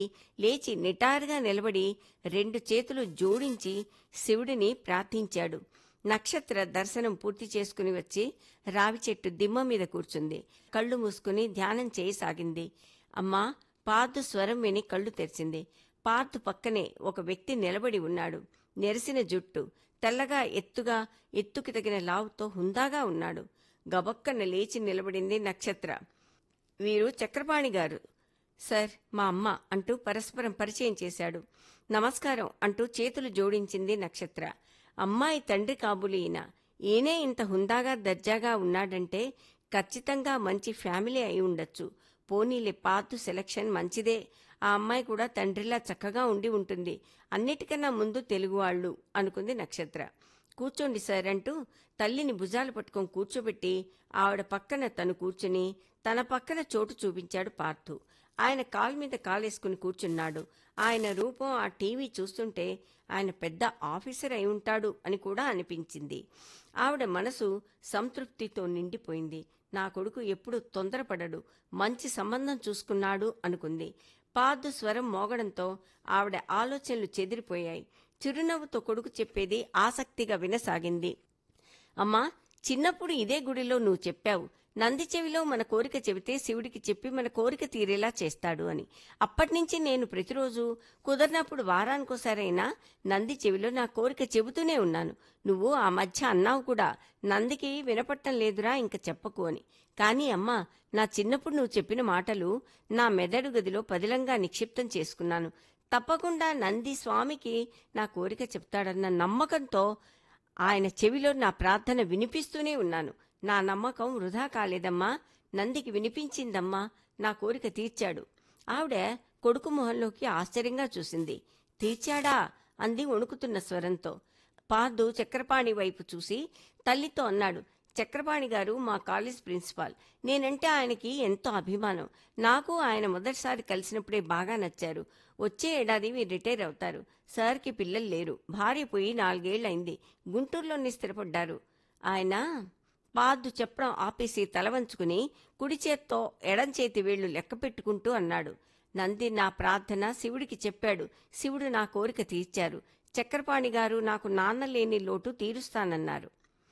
లేచి నిటారుగా నిలబడి రెండు చేతులు జోడించి శివుడిని ప్రార్థించాడు నక్షత్ర దర్శనం పూర్తి చేసుకుని వచ్చి రావి చెట్టు దిమ్మ మీద కూర్చుంది కళ్ళు మూసుకుని ధ్యానం చేయసాగింది అమ్మా పార్థు స్వరం విని కళ్ళు తెరిచింది పార్థు పక్కనే ఒక వ్యక్తి నిలబడి ఉన్నాడు నెరిసిన జుట్టు తెల్లగా ఎత్తుగా ఎత్తుకి తగిన లావుతో హుందాగా ఉన్నాడు గబక్కన లేచి నిలబడింది నక్షత్ర వీరు చక్రపాణి గారు సార్ మా అమ్మ అంటూ పరస్పరం పరిచయం చేశాడు నమస్కారం అంటూ చేతులు జోడించింది నక్షత్ర అమ్మాయి తండ్రి కాబులు ఈయన ఈయనే ఇంత హుందాగా దర్జాగా ఉన్నాడంటే ఖచ్చితంగా మంచి ఫ్యామిలీ అయి ఉండొచ్చు పోనీలే పాతు సెలక్షన్ మంచిదే ఆ అమ్మాయి కూడా తండ్రిలా చక్కగా ఉండి ఉంటుంది అన్నిటికన్నా ముందు తెలుగువాళ్ళు అనుకుంది నక్షత్ర కూర్చోండి సార్ అంటూ తల్లిని భుజాలు పట్టుకొని కూర్చోబెట్టి ఆవిడ పక్కన తను కూర్చుని తన పక్కన చోటు చూపించాడు పార్థు ఆయన కాలు మీద కాలేసుకుని కూర్చున్నాడు ఆయన రూపం ఆ టీవీ చూస్తుంటే ఆయన పెద్ద ఆఫీసర్ అయి ఉంటాడు అని కూడా అనిపించింది ఆవిడ మనసు సంతృప్తితో నిండిపోయింది నా కొడుకు ఎప్పుడు తొందరపడడు మంచి సంబంధం చూసుకున్నాడు అనుకుంది పాదు స్వరం మోగడంతో ఆవిడ ఆలోచనలు చెదిరిపోయాయి చిరునవ్వుతో కొడుకు చెప్పేది ఆసక్తిగా వినసాగింది అమ్మా చిన్నప్పుడు ఇదే గుడిలో నువ్వు చెప్పావు నంది చెవిలో మన కోరిక చెబితే శివుడికి చెప్పి మన కోరిక తీరేలా చేస్తాడు అని అప్పటినుంచి నేను ప్రతిరోజు కుదరినప్పుడు వారానికోసారైనా నంది చెవిలో నా కోరిక చెబుతూనే ఉన్నాను నువ్వు ఆ మధ్య అన్నావు కూడా నందికి వినపట్టం లేదురా ఇంక చెప్పకు అని కానీ అమ్మా నా చిన్నప్పుడు నువ్వు చెప్పిన మాటలు నా మెదడు గదిలో పదిలంగా నిక్షిప్తం చేసుకున్నాను తప్పకుండా నంది స్వామికి నా కోరిక చెప్తాడన్న నమ్మకంతో ఆయన చెవిలో నా ప్రార్థన వినిపిస్తూనే ఉన్నాను నా నమ్మకం వృధా కాలేదమ్మా నందికి వినిపించిందమ్మా నా కోరిక తీర్చాడు ఆవిడ కొడుకు మొహంలోకి ఆశ్చర్యంగా చూసింది తీర్చాడా అంది వణుకుతున్న స్వరంతో పాదు చక్రపాణి వైపు చూసి తల్లితో అన్నాడు చక్రపాణి గారు మా కాలేజ్ ప్రిన్సిపాల్ నేనంటే ఆయనకి ఎంతో అభిమానం నాకు ఆయన మొదటిసారి కలిసినప్పుడే బాగా నచ్చారు వచ్చే ఏడాది మీరు రిటైర్ అవుతారు సార్కి పిల్లలు లేరు భార్య పోయి నాలుగేళ్లయింది గుంటూరులోనే స్థిరపడ్డారు ఆయన పాదు చెప్పడం ఆపేసి తల వంచుకుని కుడి చేత్తో ఎడం చేతి వేళ్లు లెక్క పెట్టుకుంటూ అన్నాడు నంది నా ప్రార్థన శివుడికి చెప్పాడు శివుడు నా కోరిక తీర్చారు చక్రపాణి గారు నాకు నాన్న లేని లోటు తీరుస్తానన్నారు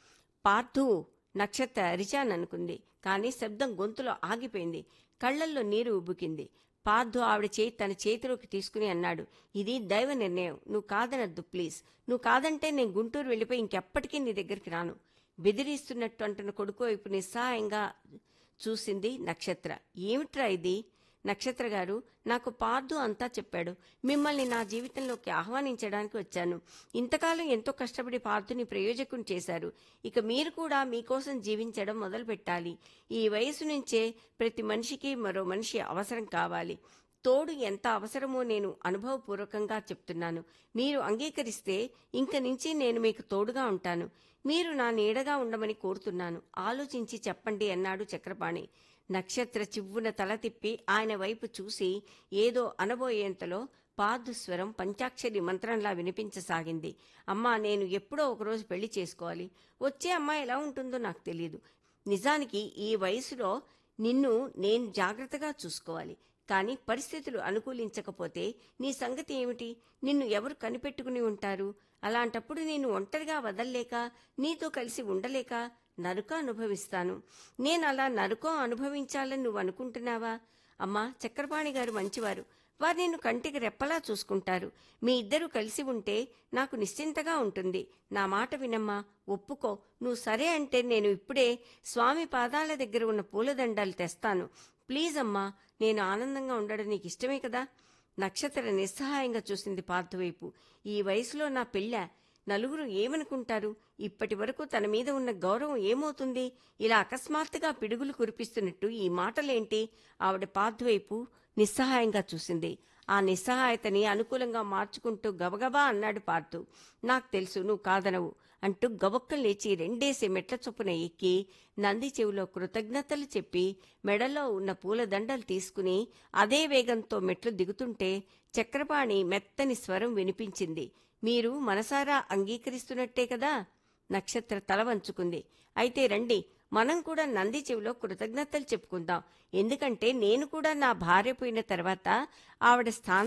పార్థు నక్షత్ర అరిచాననుకుంది కానీ శబ్దం గొంతులో ఆగిపోయింది కళ్లల్లో నీరు ఉబ్బుకింది పార్థు ఆవిడ చేయి తన చేతిలోకి తీసుకుని అన్నాడు ఇది దైవ నిర్ణయం నువ్వు కాదనద్దు ప్లీజ్ నువ్వు కాదంటే నేను గుంటూరు వెళ్ళిపోయి ఇంకెప్పటికీ నీ దగ్గరికి రాను బెదిరిస్తున్నట్టు అంటున్న కొడుకు వైపు నిస్సహాయంగా చూసింది నక్షత్ర ఏమిట్రా ఇది నక్షత్ర గారు నాకు పార్థు అంతా చెప్పాడు మిమ్మల్ని నా జీవితంలోకి ఆహ్వానించడానికి వచ్చాను ఇంతకాలం ఎంతో కష్టపడి పార్థుని ప్రయోజకుని చేశారు ఇక మీరు కూడా మీకోసం జీవించడం మొదలు పెట్టాలి ఈ వయసు నుంచే ప్రతి మనిషికి మరో మనిషి అవసరం కావాలి తోడు ఎంత అవసరమో నేను అనుభవపూర్వకంగా చెప్తున్నాను మీరు అంగీకరిస్తే ఇంక నుంచి నేను మీకు తోడుగా ఉంటాను మీరు నా నీడగా ఉండమని కోరుతున్నాను ఆలోచించి చెప్పండి అన్నాడు చక్రపాణి నక్షత్ర చివ్వున తల తిప్పి ఆయన వైపు చూసి ఏదో అనబోయేంతలో పాదుస్వరం పంచాక్షరి మంత్రంలా వినిపించసాగింది అమ్మా నేను ఎప్పుడో ఒకరోజు పెళ్లి చేసుకోవాలి వచ్చే అమ్మాయి ఎలా ఉంటుందో నాకు తెలియదు నిజానికి ఈ వయసులో నిన్ను నేను జాగ్రత్తగా చూసుకోవాలి కానీ పరిస్థితులు అనుకూలించకపోతే నీ సంగతి ఏమిటి నిన్ను ఎవరు కనిపెట్టుకుని ఉంటారు అలాంటప్పుడు నేను ఒంటరిగా వదల్లేక నీతో కలిసి ఉండలేక నరుక అనుభవిస్తాను నేను అలా నరుకో అనుభవించాలని నువ్వు అనుకుంటున్నావా అమ్మా చక్రపాణి గారు మంచివారు వారు నిన్ను కంటికి రెప్పలా చూసుకుంటారు మీ ఇద్దరు కలిసి ఉంటే నాకు నిశ్చింతగా ఉంటుంది నా మాట వినమ్మా ఒప్పుకో నువ్వు సరే అంటే నేను ఇప్పుడే స్వామి పాదాల దగ్గర ఉన్న పూలదండాలు తెస్తాను ప్లీజ్ అమ్మా నేను ఆనందంగా ఉండడం నీకు ఇష్టమే కదా నక్షత్ర నిస్సహాయంగా చూసింది పార్థవైపు ఈ వయసులో నా పెళ్ళ నలుగురు ఏమనుకుంటారు ఇప్పటి వరకు తన మీద ఉన్న గౌరవం ఏమవుతుంది ఇలా అకస్మాత్తుగా పిడుగులు కురిపిస్తున్నట్టు ఈ మాటలేంటి ఆవిడ పార్థవైపు నిస్సహాయంగా చూసింది ఆ నిస్సహాయతని అనుకూలంగా మార్చుకుంటూ గబగబా అన్నాడు పార్థు నాకు తెలుసు నువ్వు కాదనవు అంటూ గబొక్కలు లేచి రెండేసి మెట్ల చొప్పున ఎక్కి నంది చెవిలో కృతజ్ఞతలు చెప్పి మెడలో ఉన్న పూలదండలు తీసుకుని అదే వేగంతో మెట్లు దిగుతుంటే చక్రపాణి మెత్తని స్వరం వినిపించింది మీరు మనసారా అంగీకరిస్తున్నట్టే కదా నక్షత్ర తల వంచుకుంది అయితే రండి మనం కూడా నంది చెవిలో కృతజ్ఞతలు చెప్పుకుందాం ఎందుకంటే నేను కూడా నా భార్య పోయిన తర్వాత ఆవిడ స్థానం